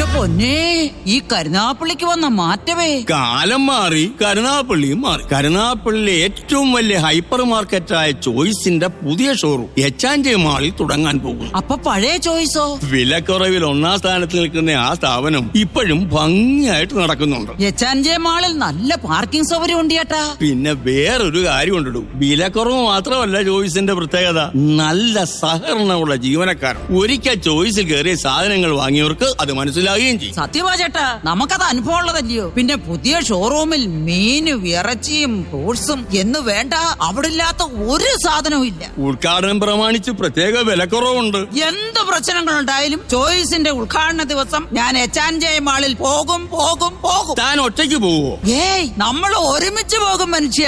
പൊന്നേ ഈ കരുനാപ്പള്ളിക്ക് വന്ന മാറ്റമേ കാലം മാറി കരുനാപ്പള്ളിയും മാറി കരുനാപ്പള്ളിയിലെ ഏറ്റവും വലിയ ഹൈപ്പർ മാർക്കറ്റായ ചോയ്സിന്റെ പുതിയ ഷോറൂം എച്ചാഞ്ചി മാളിൽ തുടങ്ങാൻ പോകുന്നു അപ്പൊ പഴയ ചോയ്സോ വിലക്കുറവിൽ ഒന്നാം സ്ഥാനത്ത് നിൽക്കുന്ന ആ സ്ഥാപനം ഇപ്പോഴും ഭംഗിയായിട്ട് നടക്കുന്നുണ്ട് എച്ചാൻജെ മാളിൽ നല്ല പാർക്കിംഗ് സൗകര്യം ഉണ്ട് ചേട്ടാ പിന്നെ വേറൊരു കാര്യം ഉണ്ടിടും വിലക്കുറവ് മാത്രമല്ല ചോയ്സിന്റെ പ്രത്യേകത നല്ല സഹകരണമുള്ള ജീവനക്കാർ ഒരിക്കൽ ചോയ്സിൽ കയറിയ സാധനങ്ങൾ വാങ്ങിയവർക്ക് അത് മനസ്സിലാകുകയും ചെയ്യും സത്യവാ ചേട്ടാ നമുക്കത് അനുഭവം ഉള്ളതല്ലയോ പിന്നെ പുതിയ ഷോറൂമിൽ മീനും ഇറച്ചിയും ഫ്രൂട്ട്സും എന്ന് വേണ്ട അവിടെ ഇല്ലാത്ത ഒരു സാധനവും ഇല്ല ഉദ്ഘാടനം പ്രമാണിച്ച് പ്രത്യേക വിലക്കുറവുണ്ട് എന്ത് പ്രശ്നങ്ങളുണ്ടായാലും ചോയ്സിന്റെ ഉദ്ഘാടന ദിവസം ഞാൻ എച്ചാൻജെ മാളിൽ പോകും പോകും പോകും താൻ ഒറ്റയ്ക്ക് പോവോ ഏയ് നമ്മൾ ഒരുമിച്ച് പോകും മനുഷ്യ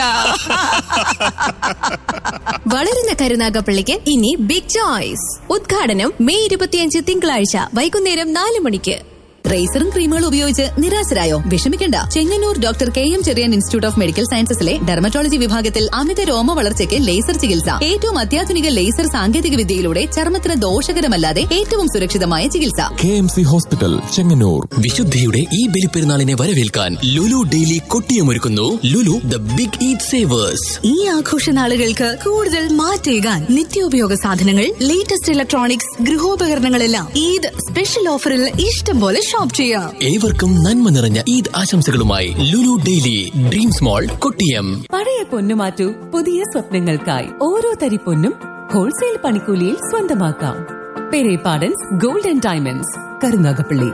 വളരുന്ന കരുനാഗപ്പള്ളിക്ക് ഇനി ബിഗ് ചോയ്സ് ഉദ്ഘാടനം മെയ് ഇരുപത്തിയഞ്ച് തിങ്കളാഴ്ച വൈകുന്നേരം നാല് മണിക്ക് റേസറും ക്രീമുകളും ഉപയോഗിച്ച് നിരാശരായോ വിഷമിക്കണ്ട Chengannur doctor K M Cherian institute of medical സയൻസസിലെ ഡെർമറ്റോളജി വിഭാഗത്തിൽ അമിത രോമ വളർച്ചയ്ക്ക് ലേസർ ചികിത്സ ഏറ്റവും അത്യാധുനിക ലേസർ സാങ്കേതിക വിദ്യയിലൂടെ ചർമ്മത്തിന് ദോഷകരമല്ലാതെ ഏറ്റവും സുരക്ഷിതമായ ചികിത്സ K M C hospital Chengannur വിശുദ്ധിയുടെ ഈ ബലിപ്പെരുന്നാളിനെ വരവേൽക്കാൻ ലുലു ഡെയിലി കൊട്ടിയമൊരുക്കുന്നു Lulu the big eat savers ഈ ആഘോഷ നാളുകൾക്ക് കൂടുതൽ മാറ്റേകാൻ നിത്യോപയോഗ സാധനങ്ങൾ ലേറ്റസ്റ്റ് ഇലക്ട്രോണിക്സ് ഗൃഹോപകരണങ്ങളെല്ലാം ഈദ് സ്പെഷ്യൽ ഓഫറിൽ ഇഷ്ടം പോലെ ഷോപ്പ് ചെയ്യാം ഏവർക്കും നന്മ നിറഞ്ഞ ഈദ് ആശംസകളുമായി Lulu daily dreams mall Kottiyam പഴയ പൊന്നു മാറ്റൂ പുതിയ സ്വപ്നങ്ങൾക്കായി ഓരോ തരി പൊന്നും ഹോൾസെയിൽ പണിക്കൂലിയിൽ സ്വന്തമാക്കാം Perepadans gold and diamonds Karunagappally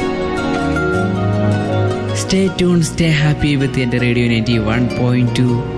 Stay tuned, stay happy with the Radio 91.2